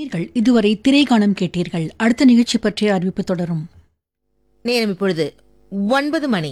நேர்கள் இதுவரை திரைகாணம் கேட்டீர்கள் அடுத்த நிகழ்ச்சி பற்றிய அறிவிப்பு தொடரும் நேரம் இப்பொழுது ஒன்பது மணி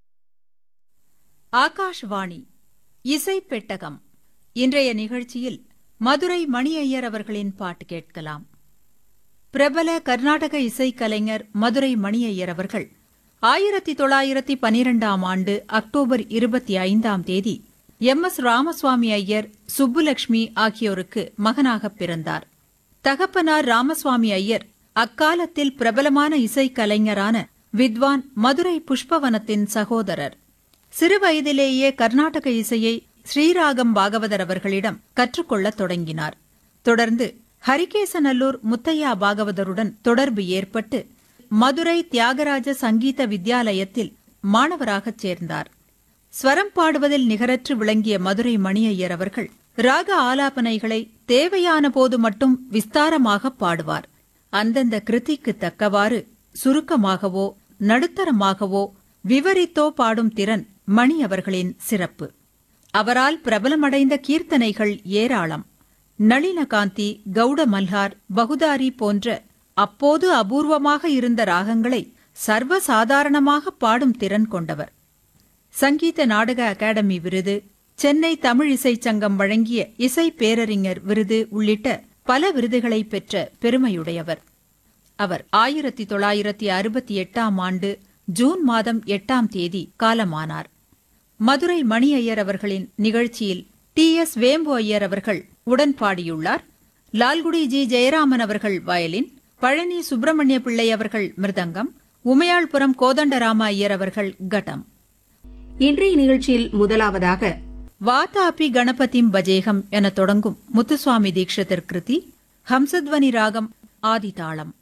ஆகாஷ்வாணி இசை பெட்டகம் இன்றைய நிகழ்ச்சியில் மதுரை மணி ஐயர் அவர்களின் பாட்டு கேட்கலாம் பிரபல கர்நாடக இசைக்கலைஞர் மதுரை மணி ஐயர் அவர்கள் ஆயிரத்தி தொள்ளாயிரத்தி பனிரெண்டாம் ஆண்டு அக்டோபர் இருபத்தி ஐந்தாம் தேதி எம் எஸ் ராமசுவாமி ஐயர் சுப்புலட்சுமி ஆகியோருக்கு மகனாகப் பிறந்தார் தகப்பனார் ராமசுவாமி ஐயர் அக்காலத்தில் பிரபலமான இசைக்கலைஞரான வித்வான் மதுரை புஷ்பவனத்தின் சகோதரர் சிறுவயதிலேயே கர்நாடக இசையை ஸ்ரீராகம் பாகவதர் அவர்களிடம் கற்றுக்கொள்ளத் தொடங்கினார் தொடர்ந்து ஹரிகேசநல்லூர் முத்தையா பாகவதருடன் தொடர்பு ஏற்பட்டு மதுரை தியாகராஜ சங்கீத வித்யாலயத்தில் மாணவராகச் சேர்ந்தார் ஸ்வரம் பாடுவதில் நிகரற்று விளங்கிய மதுரை மணியையர் அவர்கள் ராக ஆலாபனைகளை தேவையான போது மட்டும் விஸ்தாரமாக பாடுவார் அந்தந்த கிருதிக்கு தக்கவாறு சுருக்கமாகவோ நடுத்தரமாகவோ விவரித்தோ பாடும் திறன் மணி அவர்களின் சிறப்பு அவரால் பிரபலமடைந்த கீர்த்தனைகள் ஏராளம் நளினகாந்தி கவுட மல்ஹார் பகுதாரி போன்ற அப்போது அபூர்வமாக இருந்த ராகங்களை சர்வசாதாரணமாக பாடும் திறன் கொண்டவர் சங்கீத நாடக அகாடமி விருது சென்னை தமிழ் இசைச் சங்கம் வழங்கிய இசை பேரறிஞர் விருது உள்ளிட்ட பல விருதுகளை பெற்ற பெருமையுடையவர் அவர் ஆயிரத்தி தொள்ளாயிரத்தி அறுபத்தி எட்டாம் ஆண்டு ஜூன் மாதம் எட்டாம் தேதி காலமானார் மதுரை மணி ஐயர் அவர்களின் நிகழ்ச்சியில் டி எஸ் வேம்பு ஐயர் அவர்கள் உடன் பாடியுள்ளார் லால்குடி ஜி ஜெயராமன் அவர்கள் வயலின் பழனி சுப்பிரமணிய பிள்ளை அவர்கள் மிருதங்கம் உமையாள்புரம் கோதண்டராம ஐயர் அவர்கள் கட்டம் இன்றைய நிகழ்ச்சியில் முதலாவதாக வாதாபி கணபதிம் பஜேகம் என தொடங்கும் முத்துசுவாமி தீட்சிதர் கிருதி ஹம்சத்வனி ராகம் ஆதிதாளம்